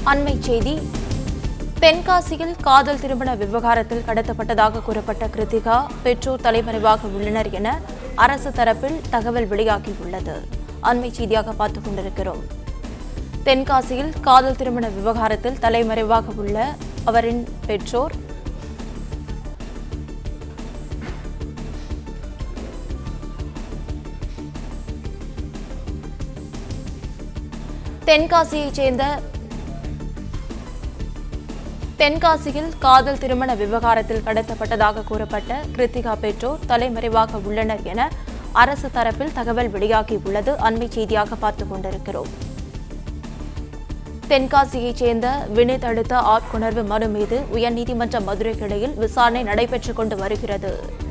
அண்மை செய்தி தென்காசியில் காதல் திருமண விவகாரத்தில் கடத்தப்பட்டதாக கூறப்பட்ட கிருத்திகா பெற்றோர் தலைமறைவாக உள்ளனர் என அரசு தரப்பில் தகவல் வெளியாகியுள்ளது அண்மை செய்தியாக பார்த்துக் கொண்டிருக்கிறோம் தென்காசியில் காதல் திருமண விவகாரத்தில் தலைமறைவாக உள்ள அவரின் பெற்றோர் தென்காசியைச் சேர்ந்த தென்காசியில் காதல் திருமண விவகாரத்தில் கடத்தப்பட்டதாக கூறப்பட்ட கிருத்திகா பெற்றோர் தலைமறைவாக உள்ளனர் என அரசு தரப்பில் தகவல் வெளியாகியுள்ளது அண்மை செய்தியாக பார்த்துக் கொண்டிருக்கிறோம் தென்காசியைச் சேர்ந்த வினித் அளித்த ஆட்கொணர்வு மனு மீது உயர்நீதிமன்ற மதுரை கிளையில் விசாரணை நடைபெற்றுக் கொண்டு வருகிறது